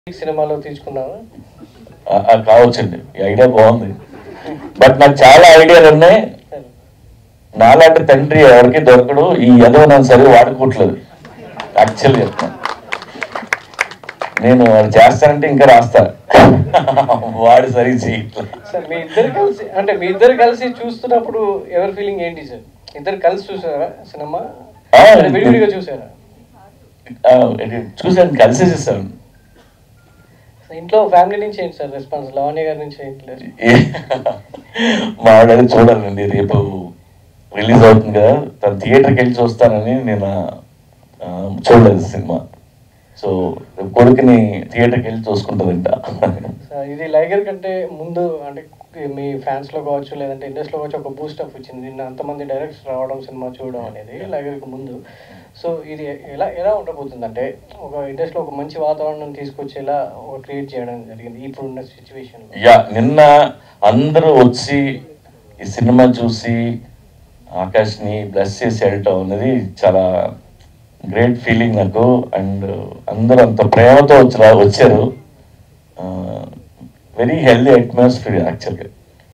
సినిమాలో తీసుకున్నావా ఆ- ఆ కావచ్చండి ఈ ఐడియా బాగుంది బట్ నాకు చాలా ఐడియాలు ఉన్నాయి నాలాంటి తండ్రి ఎవరికి దొరకడు ఈ ఎదవ నన్ను సరిగా వాడుకోవట్లేదు యాక్చువల్ చెప్తాను నేను వాడు చేస్తానంటే ఇంకా రాస్తా వాడు సరిగ్గా చేయట్లేదు సార్ మీ ఇద్దరు కలిసి అంటే మీ ఇద్దరు కలిసి చూస్తున్నప్పుడు ఎవరి ఫీలింగ్ ఏంటి సార్ ఇద్దరు కలిసి చూసారా సినిమా ఆ, లేదా విడివిడిగా చూసారా ఆ, ఇది చూసాను కలిసి చేస్తాను ఇంట్లో ఫ్యామిలీ నుంచి ఏంటి సార్ రెస్పాన్స్ లవణ్య గారి నుంచి ఏంటి లేదు మా ఆవిడ చూడాలండి రేపు రిలీజ్ అవుతుంది కదా తను థియేటర్కి వెళ్ళి చూస్తానని నేను ఆ, చూడలేదు సినిమా సో కొడుకుని థియేటర్కి వెళ్ళి చూసుకుంటుందంట సార్ ఇది లైగర్ కంటే ముందు అంటే మీ ఫ్యాన్స్ లో కావచ్చు లేదంటే ఇండస్ట్రీలో కావచ్చు ఒక బూస్ట్ అప్ వచ్చింది నిన్న అంతమంది డైరెక్ట్స్ రావడం సినిమా చూడడం అనేది లైగర్కి ముందు సో ఇది ఎలా ఎలా ఉండబోతుంది అంటే ఒక ఇండస్ట్రీలో ఒక మంచి వాతావరణం తీసుకొచ్చేలా ఒక క్రియేట్ చేయడం జరిగింది ఇప్పుడున్న సిచ్యువేషన్ యా నిన్న అందరూ వచ్చి ఈ సినిమా చూసి ఆకాష్ని బ్లెస్ చేసి వెళ్ళటం అనేది చాలా గ్రేట్ ఫీలింగ్ నాకు అండ్ అందరూ అంత ప్రేమతో వచ్చి వచ్చారు వెరీ హెల్దీ అట్మాస్ఫియర్ యాక్చువల్గా